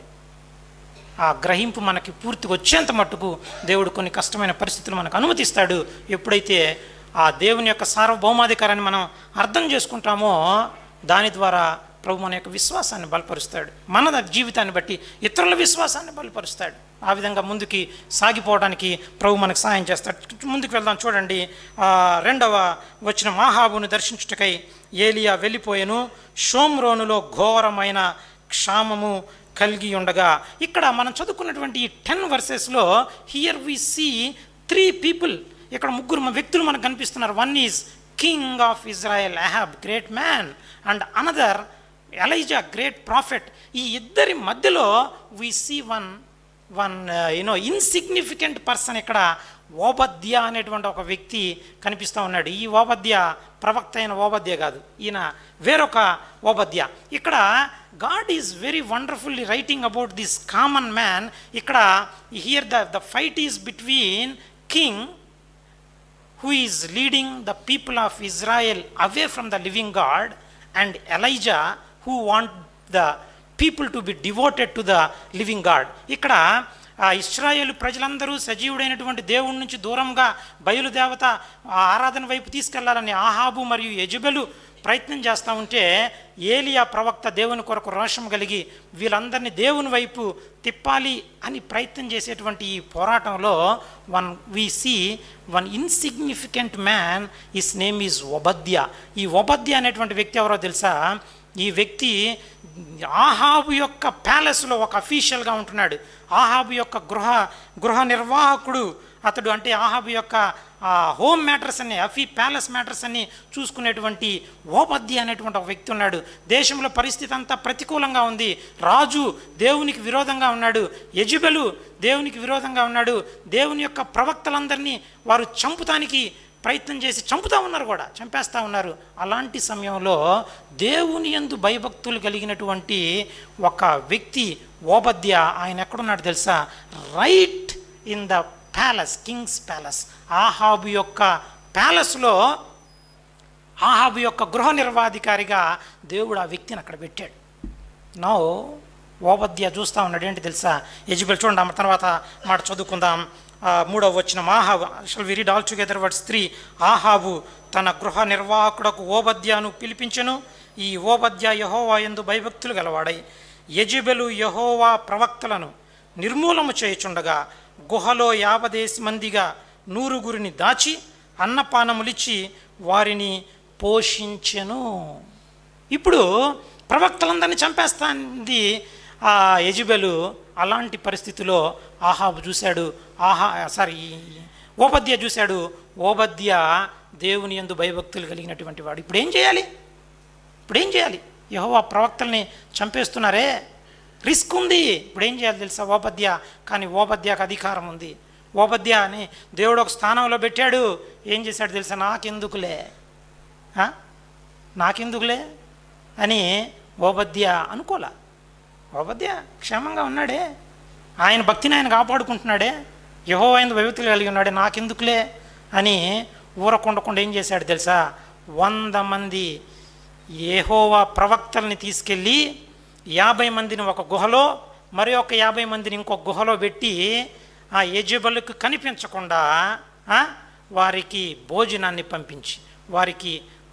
ఆ గ్రహింపు మనకి పూర్తిగా వచ్చేంత మట్టుకు దేవుడు కొన్ని కష్టమైన పరిస్థితులు మనకు అనుమతిస్తాడు ఎప్పుడైతే ఆ దేవుని యొక్క సార్వభౌమాధికారాన్ని మనం అర్థం చేసుకుంటామో దాని ద్వారా ప్రభు మన యొక్క విశ్వాసాన్ని బలపరుస్తాడు మన జీవితాన్ని బట్టి ఇతరుల విశ్వాసాన్ని బలపరుస్తాడు ఆ విధంగా ముందుకి సాగిపోవడానికి ప్రభు మనకు సహాయం చేస్తాడు ముందుకు వెళ్దాం చూడండి ఆ, రెండవ వచ్చిన మాహాబును దర్శించుటకై ఏలియా వెళ్ళిపోయాను షోమ్రోనులో ఘోరమైన క్షామము కలిగి ఉండగా ఇక్కడ మనం చదువుకున్నటువంటి ఈ టెన్ వర్సెస్లో here we see three people ఇక్కడ ముగ్గురు మ- వ్యక్తులు మనకు కనిపిస్తున్నారు one is king of Israel Ahab great man and another Elijah great prophet ఈ ఇద్దరి మధ్యలో we see one one you know insignificant person ఇక్కడ ఓబద్య అనేటువంటి ఒక వ్యక్తి కనిపిస్తూ ఉన్నాడు ఈ ఓబద్య ప్రవక్త అయిన ఓబద్య కాదు ఈయన వేరొక ఓబద్య ఇక్కడ God is very wonderfully writing about this common man ఇక్కడ here the the fight is between king who is leading the people of Israel away from the living God, and Elijah, who want the people to be devoted to the living God. ఇక్కడ ఆ Israel ప్రజలందరూ సజీవుడైనటువంటి దేవుడి నుంచి దూరంగా బయలుదేవత ఆ ఆరాధన వైపు తీసుకెళ్లాలని ఆహాబు మరియు యజబెలు ప్రయత్నం చేస్తూ ఉంటే ఏలియా ప్రవక్త దేవుని కొరకు రోషం కలిగి వీళ్ళందరినీ దేవుని వైపు తిప్పాలి అని ప్రయత్నం చేసేటువంటి ఈ పోరాటంలో one we see one insignificant man his name is ఒబద్య ఈ ఒబద్య అనేటువంటి వ్యక్తి ఎవరో తెలుసా ఈ వ్యక్తి ఆహాబు యొక్క ప్యాలెస్లో ఒక అఫీషియల్గా ఉంటున్నాడు ఆహాబు యొక్క గృహ గృహ నిర్వాహకుడు అతడు అంటే ఆహాబు యొక్క ఆ హోమ్ మ్యాటర్స్ అన్ని అఫీ ప్యాలెస్ మ్యాటర్స్ అన్ని చూసుకునేటువంటి ఓపద్య అనేటువంటి ఒక వ్యక్తి ఉన్నాడు దేశంలో పరిస్థితి అంతా ప్రతికూలంగా ఉంది రాజు దేవునికి విరోధంగా ఉన్నాడు యజుబెలు దేవునికి విరోధంగా ఉన్నాడు దేవుని యొక్క ప్రవక్తలందరినీ వారు చంపుతానికి ప్రయత్నం చేసి చంపుతా ఉన్నారు కూడా చంపేస్తూ ఉన్నారు అలాంటి సమయంలో దేవుని యందు భయభక్తులు కలిగినటువంటి ఒక వ్యక్తి ఓబద్య ఆయన ఎక్కడున్నాడు తెలుసా right in the palace king's palace ఆహాబు యొక్క ప్యాలెస్లో ఆహాబు యొక్క గృహ నిర్వాధికారిగా దేవుడు ఆ వ్యక్తిని అక్కడ పెట్టాడు నో ఓబద్య చూస్తూ ఉన్నాడు ఏంటి తెలుసా ఎజిబెల్ చూడండి ఆ తర్వాత మాట చదువుకుందాం ఆ, మూడవ వచ్చిన ఆహాబు shall we read all together words three ఆహాబు తన గృహ నిర్వాహకుడకు ఓబద్యాను పిలిపించెను ఈ ఓబద్య యహోవా ఎందు భయభక్తులు గలవాడై యజబెలు యహోవా ప్రవక్తలను నిర్మూలము చేయుచుండగా గుహలో యాభదేసి మందిగా నూరుగురిని దాచి అన్నపానములిచ్చి వారిని పోషించెను ఇప్పుడు ప్రవక్తలందరినీ చంపేస్తాంది ఆ యజుబెలు అలాంటి పరిస్థితిలో ఆహాబు చూశాడు ఆహా సారీ ఓబద్య చూశాడు ఓబద్య దేవుని యందు భయభక్తులు కలిగినటువంటి వాడు ఇప్పుడు ఏం చేయాలి ఇప్పుడు ఏం చేయాలి యహోవా ప్రవక్తల్ని చంపేస్తున్నారే రిస్క్ ఉంది ఇప్పుడు ఏం చేయాలి తెలుసా ఓపద్య కానీ ఓపద్యకు అధికారం ఉంది ఓపద్య అని దేవుడు ఒక స్థానంలో పెట్టాడు ఏం చేశాడు తెలుసా నాకెందుకులే ఆ? నాకెందుకులే అని ఓపద్య అనుకోలా ఓపద్య క్షేమంగా ఉన్నాడే ఆయన భక్తిని ఆయన కాపాడుకుంటున్నాడే యహో ఆయన భయభక్తులు కలిగి ఉన్నాడే నాకెందుకులే అని ఊరకుండకుండా ఏం చేశాడు తెలుసా వంద మంది ఏహోవా ప్రవక్తల్ని తీసుకెళ్ళి యాభై మందిని ఒక గుహలో మరి ఒక యాభై మందిని ఇంకొక గుహలో పెట్టి ఆ యజబలకు కనిపించకుండా ఆ, వారికి భోజనాన్ని పంపించి వారికి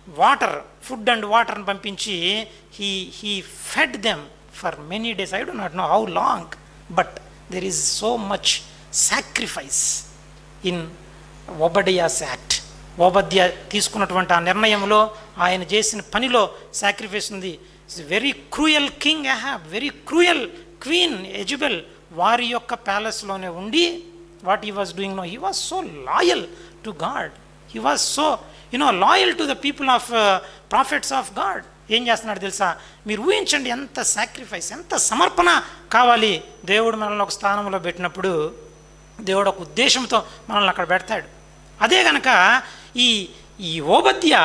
వాటర్ ఫుడ్ అండ్ వాటర్ని పంపించి he he fed them for many days I do not know how long but there is so much sacrifice in Obadiah's act ఓబద్య తీసుకున్నటువంటి ఆ నిర్ణయంలో ఆయన చేసిన పనిలో సాక్రిఫైస్ ఉంది it's very cruel king have very cruel queen Jezebel వారి యొక్క ప్యాలెస్లోనే ఉండి what he was doing no he was so loyal to God he was so you know loyal to the people of prophets of God ఏం చేస్తున్నాడు తెలుసా మీరు ఊహించండి ఎంత సాక్రిఫైస్ ఎంత సమర్పణ కావాలి దేవుడు మనల్ని ఒక స్థానంలో పెట్టినప్పుడు దేవుడు ఒక ఉద్దేశంతో మనల్ని అక్కడ పెడతాడు అదే గనక ఈ ఈ ఓబద్య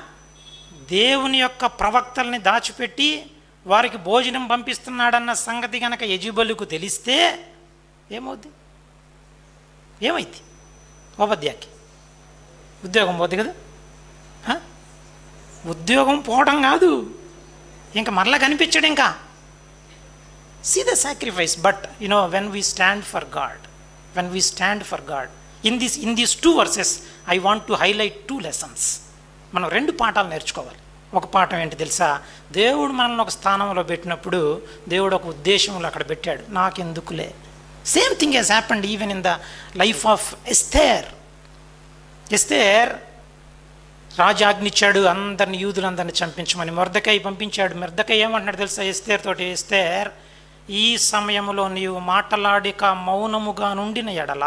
దేవుని యొక్క ప్రవక్తల్ని దాచిపెట్టి వారికి భోజనం పంపిస్తున్నాడన్న సంగతి గనక యజుబలుకు తెలిస్తే ఏమవుద్ది ఏమైంది ఓబద్యాకి ఉద్యోగం పోద్ది కదా హ? ఉద్యోగం పోవడం కాదు ఇంకా మరలా కనిపించడు ఇంకా see the sacrifice but you know when we stand for God when we stand for God in this in these two verses I want to highlight two lessons మనం రెండు పాఠాలు నేర్చుకోవాలి ఒక పాఠం ఏంటి తెలుసా దేవుడు మనల్ని ఒక స్థానంలో పెట్టినప్పుడు దేవుడు ఒక ఉద్దేశంలో అక్కడ పెట్టాడు నాకెందుకులే same thing he's happened even in the life of Esther Esther రాజాజ్ఞిచ్చాడు అందరిని యూదులందరిని చంపించమని మొర్దకై పంపించాడు మొర్దకై ఏమంటున్నాడు తెలుసా ఎస్తేర్ తోటి ఎస్తేర్ ఈ సమయంలో నీవు మాటలాడిక మౌనముగా నుండిన ఎడల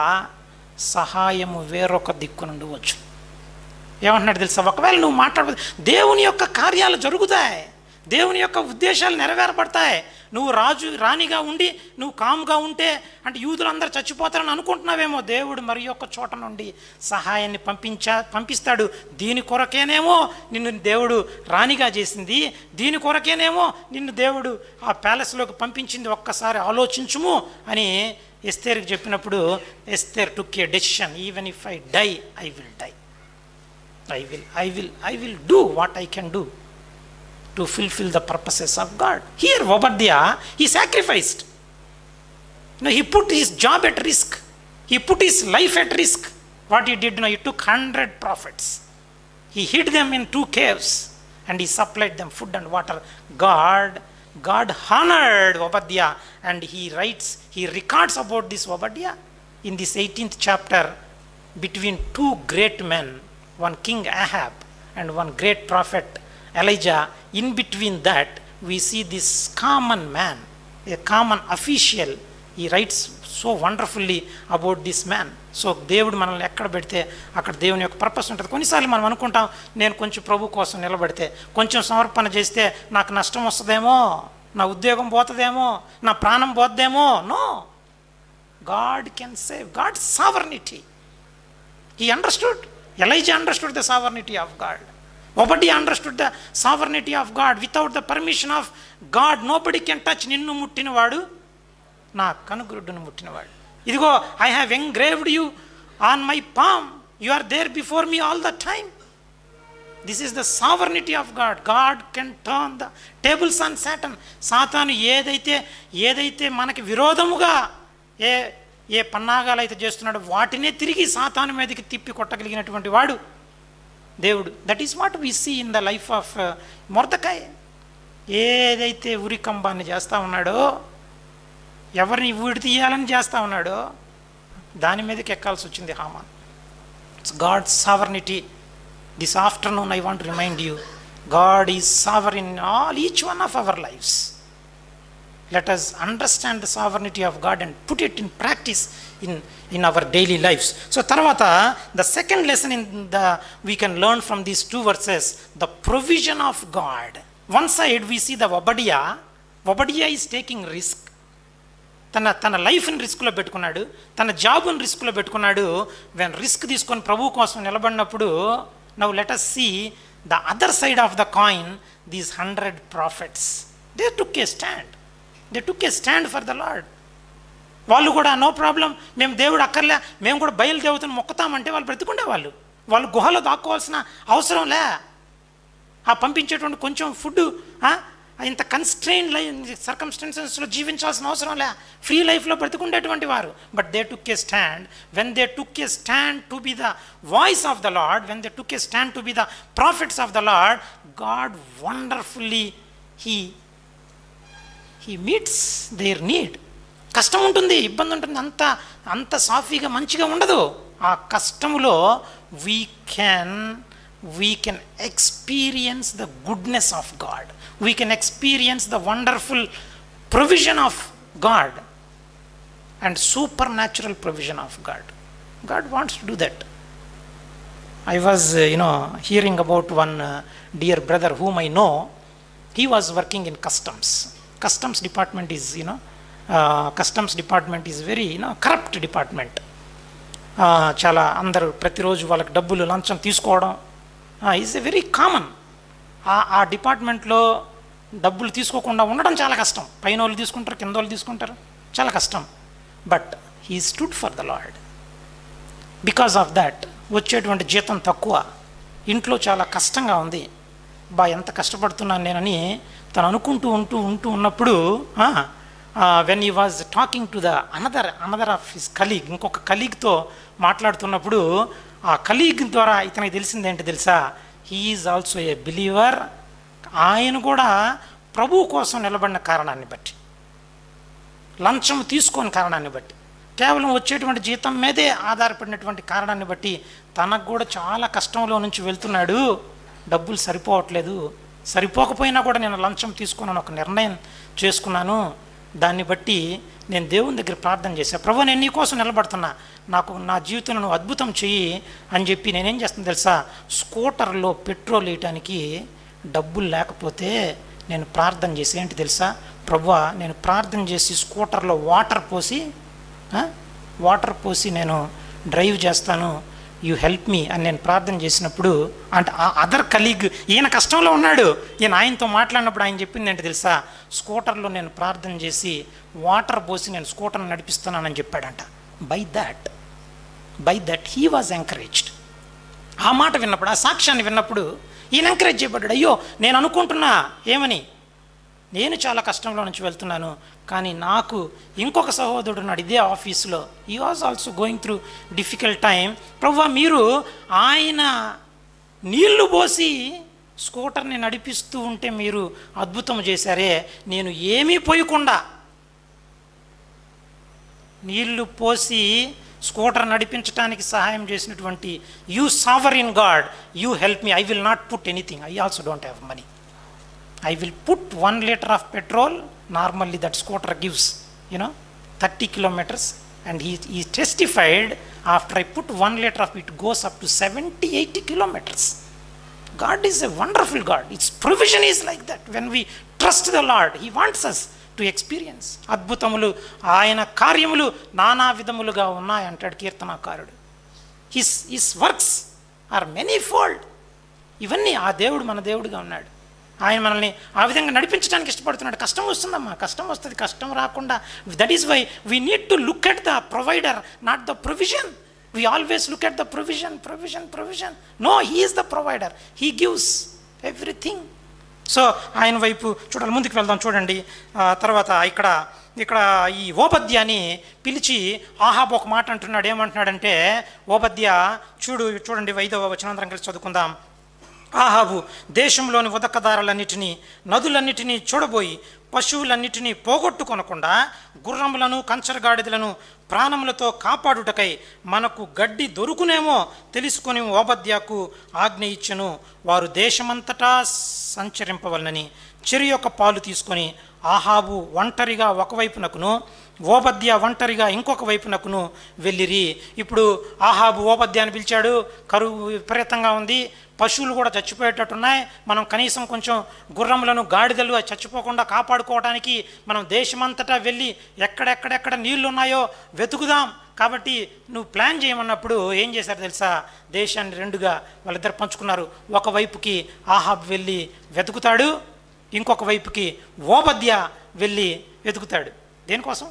సహాయము వేరొక దిక్కు నుండి వచ్చు ఏమంటున్నాడు తెలుసా ఒకవేళ నువ్వు మాట్లాడ దేవుని యొక్క కార్యాలు జరుగుతాయి దేవుని యొక్క ఉద్దేశాలు నెరవేరబడతాయి నువ్వు రాజు రాణిగా ఉండి నువ్వు కాముగా ఉంటే అంటే యూదులందరూ చచ్చిపోతారని అనుకుంటున్నావేమో దేవుడు మరి యొక్క చోట నుండి సహాయాన్ని పంపించా పంపిస్తాడు దీని కొరకేనేమో నిన్ను దేవుడు రాణిగా చేసింది దీని కొరకేనేమో నిన్ను దేవుడు ఆ ప్యాలెస్లోకి పంపించింది ఒక్కసారి ఆలోచించుము అని ఎస్తేర్కి చెప్పినప్పుడు Esther took a decision even if I die I will die I will, I will, I will do what I can do to fulfill the purposes of God. Here, Obadiah, he sacrificed. You know, he put his job at risk. He put his life at risk. What he did, you know, he took hundred prophets. He hid them in two caves and he supplied them food and water. God, God honored Obadiah and he writes, he records about this Obadiah in this 18th chapter between two great men, one King Ahab and one great prophet Elijah. In between that, we see this common man, a common official. He writes so wonderfully about this man so దేవుడు మనల్ని ఎక్కడ పెడితే అక్కడ దేవుని యొక్క purpose ఉంటుంది కొన్నిసార్లు మనం అనుకుంటాం నేను కొంచెం ప్రభు కోసం నిలబడితే కొంచెం సమర్పణ చేస్తే నాకు నష్టం వస్తుందేమో నా ఉద్యోగం పోతుందేమో నా ప్రాణం పోద్దేమో no God can save God sovereignty He understood. Elijah understood the sovereignty of God. Nobody understood the sovereignty of God. Without the permission of God, nobody can touch నిన్ను ముట్టినవాడు నా కనుగురుడును ముట్టినవాడు ఇదిగో I have engraved you on my palm you are there before me all the time this is the sovereignty of God God can turn the tables on Satan సాతాను ఏదైతే ఏదైతే మనకి విరోధముగా ఏ ఏ పన్నాగాలు అయితే చేస్తున్నాడో వాటినే తిరిగి సాతాను మీదకి తిప్పి కొట్టగలిగినటువంటి వాడు దేవుడు that is what we see in the life of Mordecai ఏదైతే ఉరికంబాన్ని చేస్తూ ఉన్నాడో ఎవరిని ఊడి తీయాలని చేస్తూ ఉన్నాడో దాని మీదకి ఎక్కాల్సి వచ్చింది Haman it's God sovereignty this afternoon I want remind you God is sovereign in all each one of our lifes let us understand the sovereignty of God and put it in practice in, in our daily lives. So, Tarvata, the second lesson in the we can learn from these two verses the provision of God. One side we see the Obadiah, Obadiah is taking risk. తన తన లైఫ్ని రిస్క్లో పెట్టుకున్నాడు తన జాబ్ని రిస్క్లో పెట్టుకున్నాడు when risk తీసుకొని ప్రభు కోసం నిలబడినప్పుడు now let us see the other side of the coin these hundred prophets they took a stand they took a stand for the Lord వాళ్ళు కూడా నో ప్రాబ్లం మేము దేవుడు అక్కర్లే మేము కూడా బయలుదేవుతున్న మొక్కుతామంటే వాళ్ళు బ్రతికుండేవాళ్ళు వాళ్ళు గుహలో దాక్కోవాల్సిన అవసరం లే ఆ పంపించేటువంటి కొంచెం ఫుడ్ ఇంత కన్స్ట్రెయిన్ లైఫ్ సర్కమ్స్టెన్సెస్లో జీవించాల్సిన అవసరం లే ఫ్రీ లైఫ్లో బ్రతికుండేటువంటి వారు but they took a stand when they took a stand to be the voice of the Lord when they took a stand to be the prophets of the Lord God wonderfully he he meets their need కష్టం ఉంటుంది ఇబ్బంది ఉంటుంది అంత అంత సాఫీగా మంచిగా ఉండదు ఆ కష్టములో we can we can experience the goodness of God we can experience the wonderful provision of God and supernatural provision of God God wants to do that I was, uh, you know, hearing about one uh, dear brother whom I know. He was working in customs. Customs department is, you know, uh, customs department is very, you know, corrupt department. Uh, చాలా అందరూ ప్రతిరోజు వాళ్ళకి డబ్బులు లంచం తీసుకోవడం is a very common ఆ డిపార్ట్మెంట్లో డబ్బులు తీసుకోకుండా ఉండడం చాలా కష్టం పైన వాళ్ళు తీసుకుంటారు కింద వాళ్ళు తీసుకుంటారు చాలా కష్టం but he stood for the Lord because of that వచ్చేటువంటి జీతం తక్కువ ఇంట్లో చాలా కష్టంగా ఉంది బా ఎంత కష్టపడుతున్నాను నేనని తను అనుకుంటూ ఉంటూ ఉంటూ ఉన్నప్పుడు when he was talking to the another another of his colleague ఇంకొక కలీగ్తో మాట్లాడుతున్నప్పుడు ఆ కలీగ్ ద్వారా ఇతనికి తెలిసింది ఏంటి తెలుసా హీఈస్ ఆల్సో ఏ బిలీవర్ ఆయన కూడా ప్రభువు కోసం నిలబడిన కారణాన్ని బట్టి లంచం తీసుకోని కారణాన్ని బట్టి కేవలం వచ్చేటువంటి జీతం మీదే ఆధారపడినటువంటి కారణాన్ని బట్టి తనకు కూడా చాలా కష్టంలో నుంచి వెళ్తున్నాడు డబ్బులు సరిపోవట్లేదు సరిపోకపోయినా కూడా నేను లంచం తీసుకున్నాను ఒక నిర్ణయం చేసుకున్నాను దాన్ని బట్టి నేను దేవుని దగ్గర ప్రార్థన చేశాను ప్రభు నేను నీ కోసం నిలబడుతున్నా నాకు నా జీవితంలో నువ్వు అద్భుతం చెయ్యి అని చెప్పి నేనేం చేస్తాను తెలుసా స్కూటర్లో పెట్రోల్ వేయటానికి డబ్బులు లేకపోతే నేను ప్రార్థన చేసి ఏంటి తెలుసా ప్రభువా నేను ప్రార్థన చేసి స్కూటర్లో వాటర్ పోసి ఆ, వాటర్ పోసి నేను డ్రైవ్ చేస్తాను యూ హెల్ప్ మీ అని నేను ప్రార్థన చేసినప్పుడు అంటే ఆ అదర్ కలీగ్ ఈయన కష్టంలో ఉన్నాడు ఈయన ఆయనతో మాట్లాడినప్పుడు ఆయన చెప్పింది ఏంటి తెలుసా స్కూటర్లో నేను ప్రార్థన చేసి వాటర్ పోసి నేను స్కూటర్ని నడిపిస్తున్నానని చెప్పాడంట by that by that he was encouraged ఆ మాట విన్నప్పుడు ఆ సాక్ష్యాన్ని విన్నప్పుడు ఈయన ఎంకరేజ్ చేయబడ్డాడు అయ్యో నేను అనుకుంటున్నా ఏమని నేను చాలా కష్టంలో నుంచి వెళ్తున్నాను కానీ నాకు ఇంకొక సహోదరుడు ఉన్నాడు ఇదే ఆఫీసులో he was also going through difficult time ప్రభు మీరు ఆయన నీళ్లు పోసి స్కూటర్ని నడిపిస్తూ ఉంటే మీరు అద్భుతం చేశారే నేను ఏమీ పోయకుండా నీళ్లు పోసి స్కూటర్ నడిపించడానికి సహాయం చేసినటువంటి you sovereign God you help me I will not put anything I also don't have money I will put one litre of petrol normally that scooter gives you know thirty kilometres and he he testified after I put one litre of it goes up to seventy eighty kilometres God is a wonderful God. Its provision is like that. When we trust the Lord, He wants us to experience అద్భుతములు ఆయన కార్యములు నానా విధములుగా ఉన్నాయి అంటాడు కీర్తనాకారుడు his his works are manifold ఇవన్నీ ఆ దేవుడు మన దేవుడుగా ఉన్నాడు ఆయన మనల్ని ఆ విధంగా నడిపించడానికి ఇష్టపడుతున్నాడు కష్టం వస్తుందమ్మా కష్టం వస్తుంది కష్టం రాకుండా that is why we need to look at the provider not the provision we always look at the provision provision provision no he is the provider he gives everything so ఆయన వైపు చూడాలి ముందుకు వెళ్దాం చూడండి ఆ, తర్వాత ఇక్కడ ఇక్కడ ఈ ఓపద్యాన్ని పిలిచి ఆహాబ్ ఒక మాట అంటున్నాడు ఏమంటున్నాడంటే ఓపద్య చూడు చూడండి వైదవ వచనాంతరం కలిసి చదువుకుందాం ఆహాబు దేశంలోని ఉదకదారులన్నిటినీ నదులన్నిటినీ చూడబోయి పశువులన్నిటినీ పోగొట్టుకొనకుండా గుర్రములను కంచరగాడిదలను ప్రాణములతో కాపాడుటకై మనకు గడ్డి దొరుకునేమో తెలుసుకొని ఓబద్యాకు ఆజ్ఞ ఇచ్చెను వారు దేశమంతటా సంచరింపవలనని చెరి యొక్క పాలు తీసుకొని ఆహాబు ఒంటరిగా ఒకవైపునకును ఓబద్య ఒంటరిగా ఇంకొక వైపునకును వెళ్ళిరి ఇప్పుడు ఆహాబు ఓబద్యాన్ని పిలిచాడు కరువు విపరీతంగా ఉంది పశువులు కూడా చచ్చిపోయేటట్టున్నాయి మనం కనీసం కొంచెం గుర్రములను గాడిదలు అవి చచ్చిపోకుండా కాపాడుకోవడానికి మనం దేశమంతటా వెళ్ళి ఎక్కడెక్కడెక్కడ నీళ్లు ఉన్నాయో వెతుకుదాం కాబట్టి నువ్వు ప్లాన్ చేయమన్నప్పుడు ఏం చేశారు తెలుసా దేశాన్ని రెండుగా వాళ్ళిద్దరు పంచుకున్నారు ఒకవైపుకి ఆహాబ్ వెళ్ళి వెతుకుతాడు ఇంకొక వైపుకి ఓబద్య వెళ్ళి వెతుకుతాడు దేనికోసం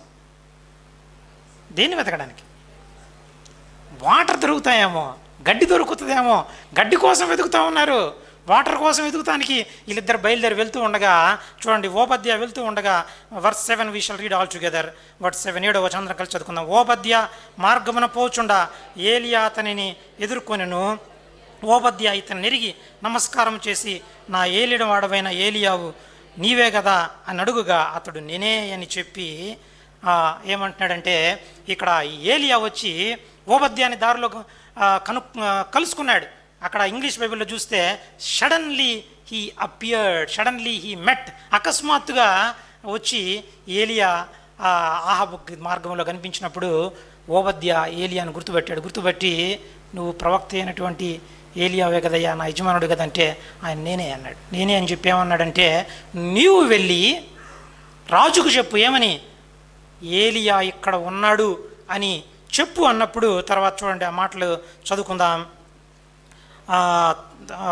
దేన్ని వెతకడానికి వాటర్ దొరుకుతాయేమో గడ్డి దొరుకుతుందేమో గడ్డి కోసం వెతుకుతా ఉన్నారు వాటర్ కోసం వెతుకుతానికి వీళ్ళిద్దరు బయలుదేరి వెళ్తూ ఉండగా చూడండి ఓపద్య వెళ్తూ ఉండగా verse seven we shall read all together verse seven ఏడో వచనం కలిసి చదువుకుందాం ఓపద్య మార్గమున పోచుండా ఏలియా అతనిని ఎదుర్కొనెను ఓపద్య ఇతను నెరిగి నమస్కారం చేసి నా ఏలిన వాడవైన ఏలియావు నీవే కదా అని అడుగుగా అతడు నేనే అని చెప్పి ఆ, ఏమంటున్నాడంటే ఇక్కడ ఈ ఏలియా వచ్చి ఓపద్యాన్ని దారిలో ఆ, కను ఆ, కలుసుకున్నాడు అక్కడ ఇంగ్లీష్ బైబిల్లో చూస్తే suddenly he appeared suddenly he met అకస్మాత్తుగా వచ్చి ఏలియా ఆ ఆహాబు మార్గంలో కనిపించినప్పుడు ఓబద్య ఏలియాను గుర్తుపెట్టాడు గుర్తుపెట్టి నువ్వు ప్రవక్త అయినటువంటి ఏలియావే కదయ్యా నా యజమానుడు కదంటే ఆయన నేనే అన్నాడు నేనే అని చెప్పి ఏమన్నాడంటే నీవు వెళ్ళి రాజుకు చెప్పు ఏమని ఏలియా ఇక్కడ ఉన్నాడు అని చెప్పు అన్నప్పుడు తర్వాత చూడండి ఆ మాటలు చదువుకుందాం ఆ, ఆ,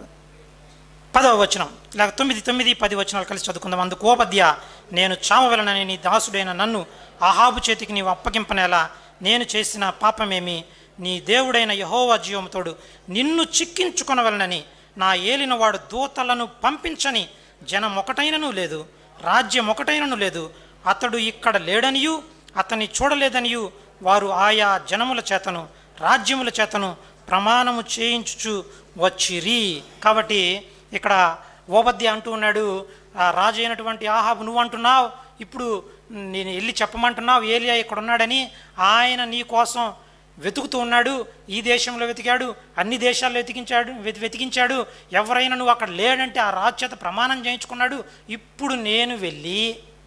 పదవ వచనం లేక తొమ్మిది తొమ్మిది పది వచనాలు కలిసి చదువుకుందాం అందుకు ఓపద్య నేను చావవలనని నీ దాసుడైన నన్ను ఆహాబు చేతికి నీవు అప్పగింపనేలా నేను చేసిన పాపమేమి నీ దేవుడైన యహోవా జీవముతోడు నిన్ను చిక్కించుకొనవలనని నా ఏలినవాడు దూతలను పంపించని జనం ఒకటైనను లేదు రాజ్యం ఒకటైనను లేదు అతడు ఇక్కడ లేడనియు అతన్ని చూడలేదనియు వారు ఆయా జనముల చేతను రాజ్యముల చేతను ప్రమాణము చేయించుచు వచ్చిరి కాబట్టి ఇక్కడ ఓబద్య అంటూ ఉన్నాడు ఆ రాజు అయినటువంటి ఆహాబు నువ్వు అంటున్నావు ఇప్పుడు నేను వెళ్ళి చెప్పమంటున్నావు ఏలియా ఇక్కడ ఉన్నాడని ఆయన నీ కోసం వెతుకుతూ ఉన్నాడు ఈ దేశంలో వెతికాడు అన్ని దేశాల్లో వెతికించాడు వెతి వెతికించాడు ఎవరైనా నువ్వు అక్కడ లేడంటే ఆ రాజు చేత ప్రమాణం చేయించుకున్నాడు ఇప్పుడు నేను వెళ్ళి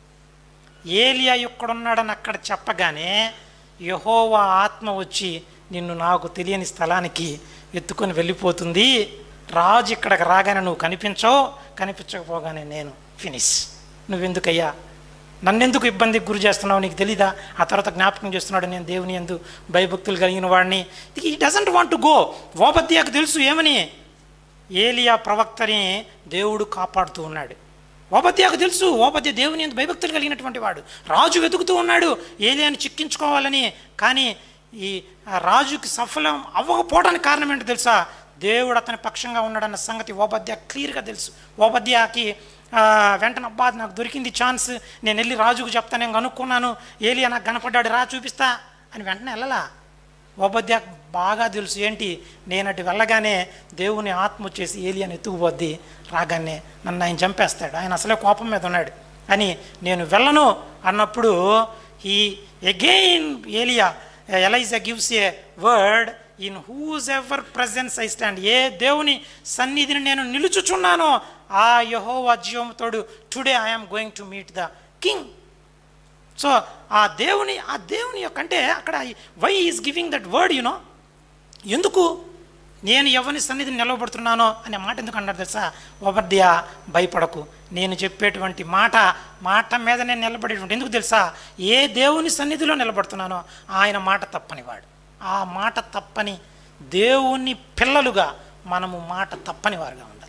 ఏలియా ఇక్కడున్నాడని అక్కడ చెప్పగానే యహోవా ఆత్మ వచ్చి నిన్ను నాకు తెలియని స్థలానికి ఎత్తుకొని వెళ్ళిపోతుంది రాజు ఇక్కడికి రాగానే నువ్వు కనిపించవు కనిపించకపోగానే నేను ఫినిష్ నువ్వెందుకయ్యా నన్నెందుకు ఇబ్బందికి గురి చేస్తున్నావు నీకు తెలీదా ఆ తర్వాత జ్ఞాపకం చేస్తున్నాడు నేను దేవుని ఎందు భయభక్తులు కలిగిన వాడిని he doesn't want to go ఓపత్యాకు తెలుసు ఏమని ఏలియా ప్రవక్తని దేవుడు కాపాడుతూ ఉన్నాడు ఓపత్యాకు తెలుసు ఓపత్య దేవుని ఎందు భయభక్తులు కలిగినటువంటి వాడు రాజు వెతుకుతూ ఉన్నాడు ఏలియాని చిక్కించుకోవాలని కానీ ఈ ఆ రాజుకి సఫలం అవ్వకపోవడానికి కారణం ఏంటో తెలుసా దేవుడు అతని పక్షంగా ఉన్నాడన్న సంగతి ఓపద్య క్లియర్గా తెలుసు ఓపద్యాకి ఆ, వెంటనే అబ్బా నాకు దొరికింది ఛాన్స్ నేను వెళ్ళి రాజుకు చెప్తా నేను కనుక్కున్నాను ఏలియా నాకు కనపడ్డాడు రా చూపిస్తా అని వెంటనే వెళ్ళలా ఓబద్య బాగా తెలుసు ఏంటి నేను అటు వెళ్ళగానే దేవుని ఆత్మ వచ్చేసి ఏలియాని ఎత్తుకుపోద్ది రాగానే నన్ను ఆయన చంపేస్తాడు ఆయన అసలే కోపం మీద ఉన్నాడు అని నేను వెళ్ళను అన్నప్పుడు ఈ అగైన్ ఏలియా Elijah gives a word in whose ever presence I stand ఏ దేవుని సన్నిధిని నేను నిలుచుచున్నానో ఆ యహోవా జీవముతోడు today I'm going to meet the king so ఆ దేవుని ఆ దేవుని యొక్క అంటే అక్కడ why is giving that word you know ఎందుకు నేను ఎవరిని సన్నిధిని నిలవబడుతున్నానో అనే మాట ఎందుకు అన్నారు తెలుసా ఒబర్దియా భయపడకు నేను చెప్పేటువంటి మాట మాట మీద నేను నిలబడేటువంటి ఎందుకు తెలుసా ఏ దేవుని సన్నిధిలో నిలబడుతున్నానో ఆయన మాట తప్పని వాడు ఆ మాట తప్పని దేవుని పిల్లలుగా మనము మాట తప్పని వారుగా ఉండాలి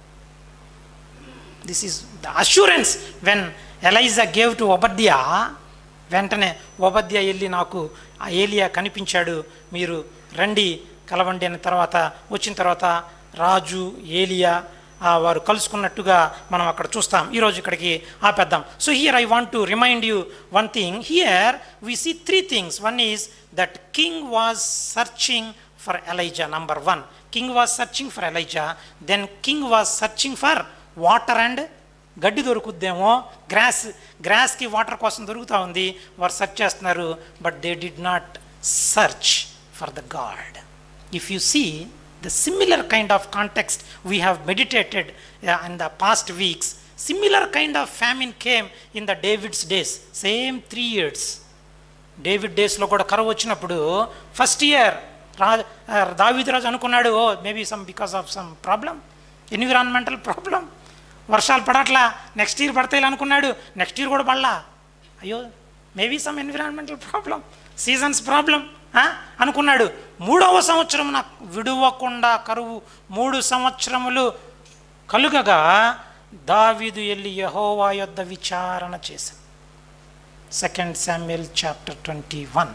this is the assurance when Elijah gave to Obadiah వెంటనే ఒబద్య వెళ్ళి నాకు ఆ ఏలియా కనిపించాడు మీరు రండి కలవండి అన్న తర్వాత వచ్చిన తర్వాత రాజు ఏలియా ఆ, వారు కలుసుకున్నట్టుగా మనం అక్కడ చూస్తాం ఈరోజు ఇక్కడికి ఆపేద్దాం so here I want to remind you one thing here we see three things one is that king was searching for Elijah number one king was searching for Elijah then king was searching for water and గడ్డి దొరుకుద్దేమో gross గ్రాస్కి water కోసం దొరుకుతూ ఉంది వారు search చేస్తున్నారు but they did not search for the God if you see the similar kind of context we have meditated in the past weeks similar kind of famine came in the David's days same three years David డేస్లో కూడా కరువు వచ్చినప్పుడు first year రా దావీదు రాజు అనుకున్నాడు oh maybe some because of some problem environmental problem వర్షాలు పడట్లా నెక్స్ట్ ఇయర్ పడతాయి అనుకున్నాడు నెక్స్ట్ ఇయర్ కూడా పడలా అయ్యో maybe some environmental problem seasons problem అనుకున్నాడు మూడవ సంవత్సరం నాకు విడువకుండా కరువు మూడు సంవత్సరములు కలుగగా దావీదు వెళ్ళి యహోవా యొద్ద విచారణ చేశాను second Samuel chapter twenty one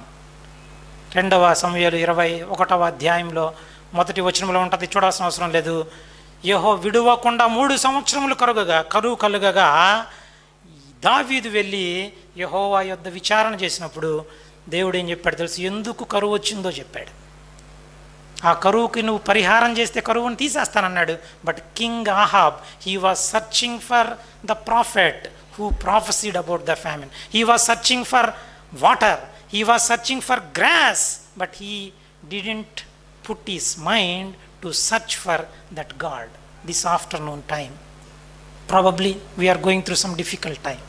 రెండవ సమయాలు ఇరవై ఒకటవ అధ్యాయంలో మొదటి వచనంలో ఉంటుంది చూడాల్సిన అవసరం లేదు యహో విడువకుండా మూడు సంవత్సరములు కరుగగా కరువు కలుగగా దావీదు వెళ్ళి యహోవా యొద్ద విచారణ చేసినప్పుడు దేవుడు ఏం చెప్పాడు తెలుసు ఎందుకు కరువు వచ్చిందో చెప్పాడు ఆ కరువుకి నువ్వు పరిహారం చేస్తే కరువుని తీసేస్తానన్నాడు but king Ahab he was searching for the prophet who prophesied about the famine he was searching for water he was searching for grass but he didn't put his mind to search for that God this afternoon time probably we are going through some difficult time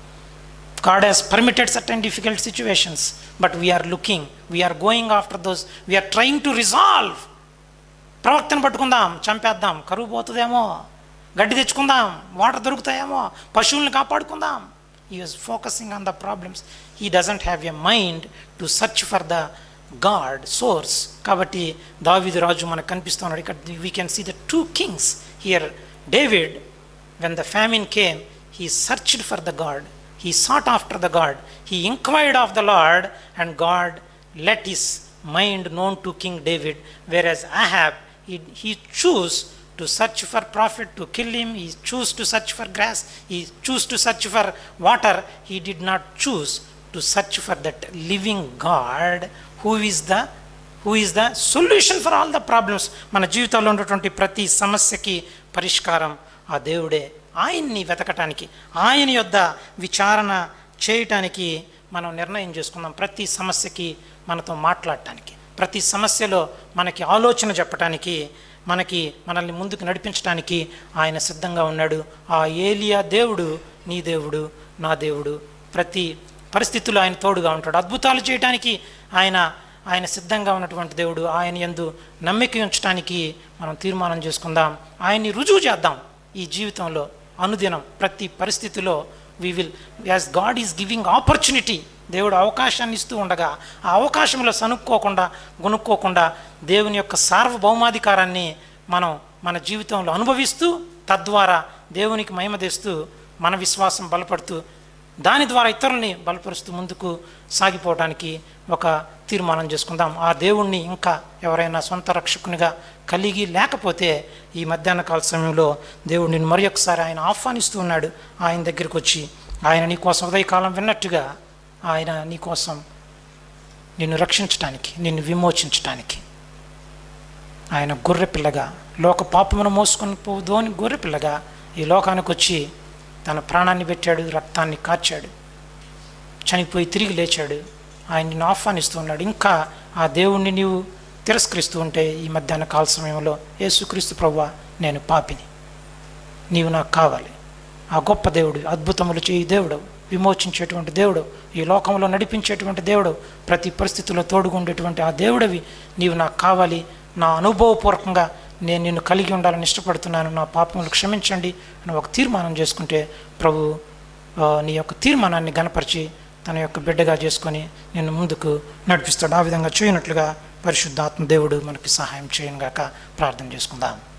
god has permitted certain difficult situations but we are looking we are going after those we are trying to resolve ప్రవక్తను పట్టుకుందాం చంపేద్దాం కరువు పోతుందేమో గడ్డి తెచ్చుకుందాం water దొరుకుతాయేమో పశువుల్ని కాపాడుకుందాం he was focusing on the problems he doesn't have a mind to search for the God source కాబట్టి దావిదు రాజు మనకు కనిపిస్తున్నాడు ఇక్కడ we can see the two kings here David when the famine came, he searched for the God. He sought after the God. He inquired of the Lord, and God let his mind known to King David. Whereas Ahab, he, he chose to search for prophet to kill him. He chose to search for grass. He chose to search for water. He did not choose to search for that living God who is the who is the solution for all the problems మన జీవితంలో ఉన్నటువంటి ప్రతి సమస్యకి పరిష్కారం ఆ దేవుడే ఆయన్ని వెతకటానికి ఆయన యొద్ద విచారణ చేయటానికి మనం నిర్ణయం చేసుకుందాం ప్రతి సమస్యకి మనతో మాట్లాడటానికి ప్రతి సమస్యలో మనకి ఆలోచన చెప్పటానికి మనకి మనల్ని ముందుకు నడిపించడానికి ఆయన సిద్ధంగా ఉన్నాడు ఆ ఏలియా దేవుడు నీ దేవుడు నా దేవుడు ప్రతి పరిస్థితుల్లో ఆయన తోడుగా ఉంటాడు అద్భుతాలు చేయడానికి ఆయన ఆయన సిద్ధంగా ఉన్నటువంటి దేవుడు ఆయన ఎందు నమ్మిక ఉంచడానికి మనం తీర్మానం చేసుకుందాం ఆయన్ని రుజువు చేద్దాం ఈ జీవితంలో అనుదినం ప్రతి పరిస్థితిలో we will as God is giving opportunity దేవుడు అవకాశాన్ని ఇస్తూ ఉండగా ఆ అవకాశంలో సనుక్కోకుండా గునుక్కోకుండా దేవుని యొక్క సార్వభౌమాధికారాన్ని మనం మన జీవితంలో అనుభవిస్తూ తద్వారా దేవునికి మహిమ తెస్తూ మన విశ్వాసం బలపడుతూ దాని ద్వారా ఇతరుల్ని బలపరుస్తూ ముందుకు సాగిపోవడానికి ఒక తీర్మానం చేసుకుందాం ఆ దేవుణ్ణి ఇంకా ఎవరైనా సొంత రక్షకునిగా కలిగి లేకపోతే ఈ మధ్యాహ్న కాల సమయంలో దేవుడు నిన్ను మరి ఒకసారి ఆయన ఆహ్వానిస్తూ ఉన్నాడు ఆయన దగ్గరికి వచ్చి ఆయన నీ కోసం ఉదయకాలం విన్నట్టుగా ఆయన నీ కోసం నిన్ను రక్షించటానికి నిన్ను విమోచించటానికి ఆయన గొర్రె పిల్లగా లోక పాపమును మోసుకొని పోదోని గొర్రె పిల్లగా ఈ లోకానికి వచ్చి తన ప్రాణాన్ని పెట్టాడు రక్తాన్ని కార్చాడు చనిపోయి తిరిగి లేచాడు ఆయన నిన్ను ఆహ్వానిస్తూ ఉన్నాడు ఇంకా ఆ దేవుణ్ణి నీవు తిరస్కరిస్తూ ఉంటే ఈ మధ్యాహ్న కాల సమయంలో యేసుక్రీస్తు ప్రవ్వ నేను పాపిని నీవు నాకు కావాలి ఆ గొప్ప దేవుడు అద్భుతములు చేయి దేవుడు విమోచించేటువంటి దేవుడు ఈ లోకంలో నడిపించేటువంటి దేవుడు ప్రతి పరిస్థితుల్లో తోడుగుండేటువంటి ఆ దేవుడవి నీవు నాకు కావాలి నా అనుభవపూర్వకంగా నేను నిన్ను కలిగి ఉండాలని ఇష్టపడుతున్నాను నా పాపములు క్షమించండి అని ఒక తీర్మానం చేసుకుంటే ప్రభు ఆ, నీ యొక్క తీర్మానాన్ని గనపరిచి తన యొక్క బిడ్డగా చేసుకొని నిన్ను ముందుకు నడిపిస్తాడు ఆ విధంగా చేయనట్లుగా పరిశుద్ధాత్మ దేవుడు మనకి సహాయం చేయనుగాక ప్రార్థన చేసుకుందాం